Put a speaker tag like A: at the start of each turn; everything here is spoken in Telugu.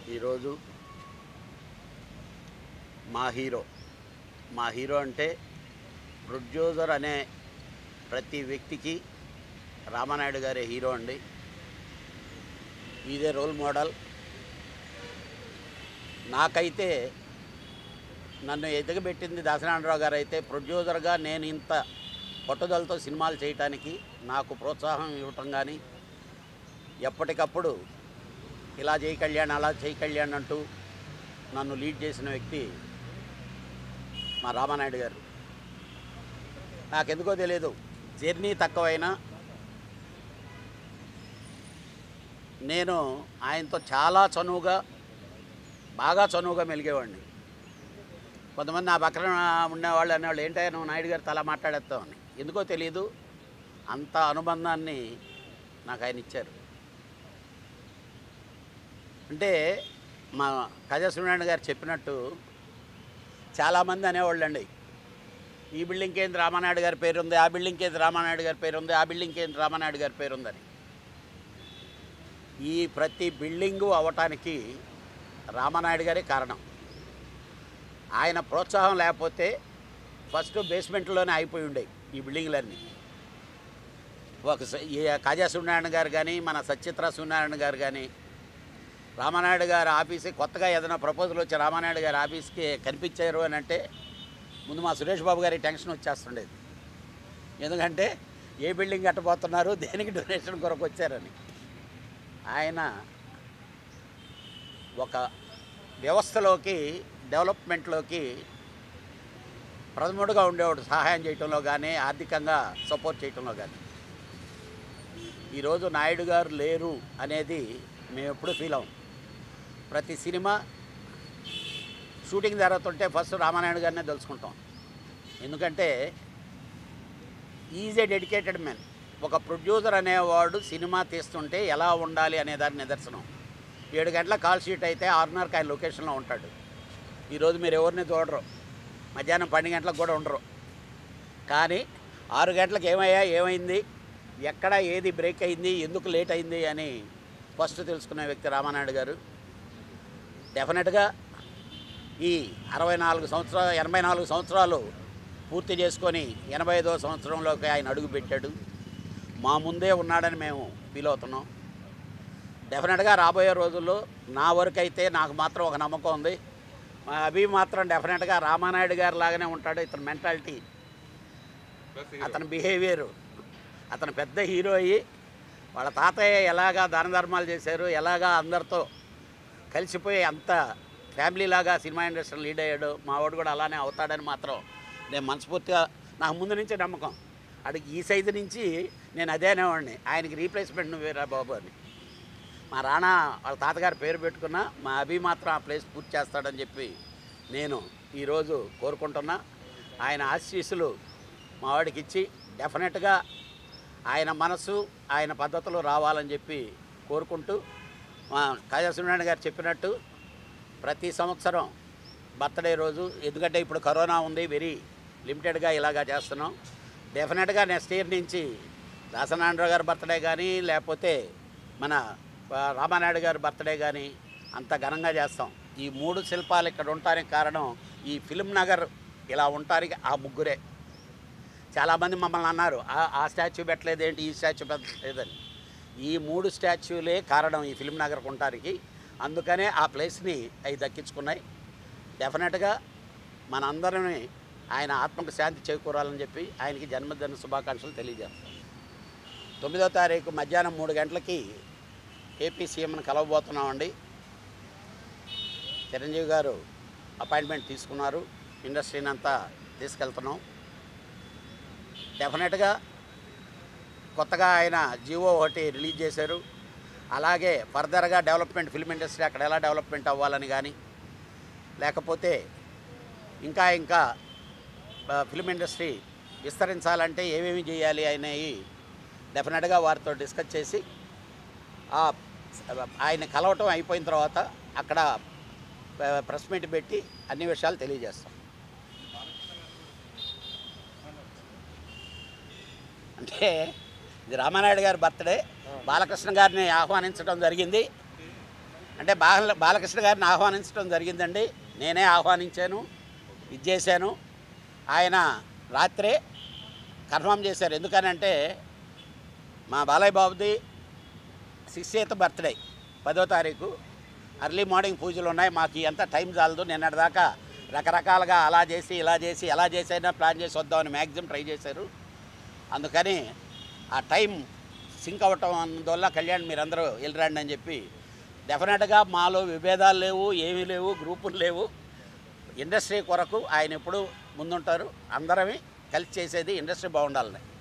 A: ఈరోజు మా హీరో మా హీరో అంటే ప్రొడ్యూసర్ అనే ప్రతి వ్యక్తికి రామానాయుడు గారే హీరో అండి ఇదే రోల్ మోడల్ నాకైతే నన్ను ఎదగబెట్టింది దాసనారాయణరావు గారు అయితే ప్రొడ్యూసర్గా నేను ఇంత పట్టుదలతో సినిమాలు చేయటానికి నాకు ప్రోత్సాహం ఇవ్వటం కానీ ఎప్పటికప్పుడు ఇలా చేయి కళ్యాణ్ అలా చేయి కళ్యాణ్ అంటూ నన్ను లీడ్ చేసిన వ్యక్తి మా రామానాయుడు గారు నాకెందుకో తెలియదు జర్నీ తక్కువైనా నేను ఆయనతో చాలా చనువుగా బాగా చనువుగా మెలిగేవాడిని కొంతమంది నా పక్కన ఉండేవాళ్ళు అనేవాళ్ళు ఏంటయ్యా నువ్వు నాయుడు గారు తల మాట్లాడేస్తామని ఎందుకో తెలియదు అంత అనుబంధాన్ని నాకు ఆయన ఇచ్చారు అంటే మా కజాసునారాయణ గారు చెప్పినట్టు చాలామంది అనేవాళ్ళు అండి ఈ బిల్డింగ్కి ఏంది రామానాయుడు గారి పేరు ఉంది ఆ బిల్డింగ్కి ఏంది రామానాయుడు గారి పేరు ఉంది ఆ బిల్డింగ్కి ఏంది రామానాయుడు గారి పేరు ఉందని ఈ ప్రతి బిల్డింగు అవ్వటానికి రామానాయుడు గారే కారణం ఆయన ప్రోత్సాహం లేకపోతే ఫస్ట్ బేస్మెంట్లోనే అయిపోయి ఉండేవి ఈ బిల్డింగ్లన్నీ ఒక స- ఈ కాజా సూర్యనారాయణ గారు కానీ మన సచిత్ర సూర్యనారాయణ గారు కానీ రామానాయుడు గారి ఆఫీస్కి కొత్తగా ఏదైనా ప్రపోజల్ వచ్చి రామానాయుడు గారి ఆఫీస్కి కనిపించారు అని అంటే ముందు మా సురేష్ బాబు గారి టెన్షన్ వచ్చేస్తుండేది ఎందుకంటే ఏ బిల్డింగ్ కట్టబోతున్నారు దేనికి డొనేషన్ కొరకు వచ్చారని ఆయన ఒక వ్యవస్థలోకి డెవలప్మెంట్లోకి ప్రథముడుగా ఉండేవాడు సహాయం చేయటంలో కానీ ఆర్థికంగా సపోర్ట్ చేయటంలో కానీ ఈరోజు నాయుడు గారు లేరు అనేది మేము ఎప్పుడు ఫీల్ అవ్వం ప్రతి సినిమా షూటింగ్ జరుగుతుంటే ఫస్ట్ రామానాయుడు గారినే తెలుసుకుంటాం ఎందుకంటే ఈజ్ ఏ డెడికేటెడ్ మ్యాన్ ఒక ప్రొడ్యూసర్ అనేవాడు సినిమా తీస్తుంటే ఎలా ఉండాలి అనే దాని నిదర్శనం ఏడు గంటల కాల్ షీట్ అయితే ఆరున్నరకు ఆయన లొకేషన్లో ఉంటాడు ఈరోజు మీరు ఎవరిని చూడరు మధ్యాహ్నం పన్నెండు గంటలకు కూడా ఉండరు కానీ ఆరు గంటలకు ఏమయ్యా ఏమైంది ఎక్కడ ఏది బ్రేక్ అయింది ఎందుకు లేట్ అయింది అని ఫస్ట్ తెలుసుకునే వ్యక్తి రామానాయుడు గారు డెఫినెట్గా ఈ అరవై నాలుగు సంవత్సరాలు ఎనభై నాలుగు సంవత్సరాలు పూర్తి చేసుకొని ఎనభై ఐదో సంవత్సరంలోకి ఆయన అడుగు పెట్టాడు మా ముందే ఉన్నాడని మేము ఫీల్ అవుతున్నాం డెఫినెట్గా రాబోయే రోజుల్లో నా వరకు అయితే నాకు మాత్రం ఒక నమ్మకం ఉంది మా అభి మాత్రం డెఫినెట్గా రామానాయుడు గారి లాగానే ఉంటాడు ఇతని మెంటాలిటీ అతని బిహేవియర్ అతను పెద్ద హీరో అయ్యి వాళ్ళ తాతయ్య ఎలాగా దాన ధర్మాలు చేశారు ఎలాగా అందరితో కలిసిపోయి అంత ఫ్యామిలీ లాగా సినిమా ఇండస్ట్రీ లీడ్ అయ్యాడు మా వాడు కూడా అలానే అవుతాడని మాత్రం నేను మనస్ఫూర్తిగా నాకు ముందు నుంచే నమ్మకం అడిగి ఈ సైజు నుంచి నేను అదే అనేవాడిని ఆయనకి రీప్లేస్మెంట్ నువ్వేరా బాబు అని మా రాణా వాళ్ళ తాతగారి పేరు పెట్టుకున్నా మా అభి మాత్రం ఆ ప్లేస్ పూర్తి చేస్తాడని చెప్పి నేను ఈరోజు కోరుకుంటున్నా ఆయన ఆశీస్సులు మా వాడికి ఇచ్చి డెఫినెట్గా ఆయన మనసు ఆయన పద్ధతులు రావాలని చెప్పి కోరుకుంటూ మా కాజా సూర్యనారాయణ గారు చెప్పినట్టు ప్రతి సంవత్సరం బర్త్డే రోజు ఎందుకంటే ఇప్పుడు కరోనా ఉంది వెరీ లిమిటెడ్గా ఇలాగా చేస్తున్నాం డెఫినెట్గా నెక్స్ట్ ఇయర్ నుంచి దాసనారాయణరావు గారి బర్త్డే కానీ లేకపోతే మన ఆ, రామానాయుడు గారి బర్త్డే కానీ అంత ఘనంగా చేస్తాం ఈ మూడు శిల్పాలు ఇక్కడ ఉండటానికి కారణం ఈ ఫిల్మ్ నగర్ ఇలా ఉండటానికి ఆ ముగ్గురే చాలామంది మమ్మల్ని అన్నారు "ఆ- ఆ స్టాచ్యూ పెట్టలేదు ఏంటి ఈ స్టాచ్యూ పెట్టలేదని ఈ మూడు స్టాచ్యూలే కారణం ఈ ఫిల్మ్ నగర్ ఉండటానికి అందుకనే ఆ ప్లేస్ని అవి దక్కించుకున్నాయి డెఫినెట్గా మనందరినీ ఆయన ఆత్మకు శాంతి చేకూరాలని చెప్పి ఆయనకి జన్మదిన శుభాకాంక్షలు తెలియజేస్తాం తొమ్మిదో తారీఖు మధ్యాహ్నం మూడు గంటలకి ఏపీ సీఎంని కలవబోతున్నామండి చిరంజీవి గారు అపాయింట్మెంట్ తీసుకున్నారు ఇండస్ట్రీని అంతా తీసుకెళ్తున్నాం డెఫినెట్గా కొత్తగా ఆయన జియో ఒకటి రిలీజ్ చేశారు అలాగే ఫర్దర్గా డెవలప్మెంట్ ఫిల్మ్ ఇండస్ట్రీ అక్కడ ఎలా డెవలప్మెంట్ అవ్వాలని కానీ లేకపోతే ఇంకా ఇంకా ఆ, ఫిల్మ్ ఇండస్ట్రీ విస్తరించాలంటే ఏమేమి చేయాలి అనేవి డెఫినెట్గా వారితో డిస్కస్ చేసి ఆ ఆయన కలవటం అయిపోయిన తర్వాత అక్కడ ఆ, ప్రెస్ మీట్ పెట్టి అన్ని విషయాలు తెలియజేస్తాం అంటే ఇది రామానాయుడు గారి బర్త్డే బాలకృష్ణ గారిని ఆహ్వానించడం జరిగింది అంటే బాల బాలకృష్ణ గారిని ఆహ్వానించడం జరిగిందండి నేనే ఆహ్వానించాను ఇది చేశాను ఆయన రాత్రే కన్ఫర్మ్ చేశారు ఎందుకనంటే మా బాలయ్య బాబుది సిక్స్త్ బర్త్డే పదో తారీఖు అర్లీ మార్నింగ్ పూజలు ఉన్నాయి మాకు ఎంత టైం చాలదు నిన్నటిదాకా రకరకాలుగా అలా చేసి ఇలా చేసి ఎలా చేసైనా ప్లాన్ చేసి వద్దామని మ్యాక్సిమం ట్రై చేశారు అందుకని ఆ టైం సింక్ అవ్వటం అందువల్ల కళ్యాణ్ మీరందరూ వెళ్ళరండి అని చెప్పి డెఫినెట్గా మాలో విభేదాలు లేవు ఏమీ లేవు గ్రూపులు లేవు ఇండస్ట్రీ కొరకు ఆయన ఎప్పుడు ముందుంటారు అందరమే కలిసి చేసేది ఇండస్ట్రీ బాగుండాలని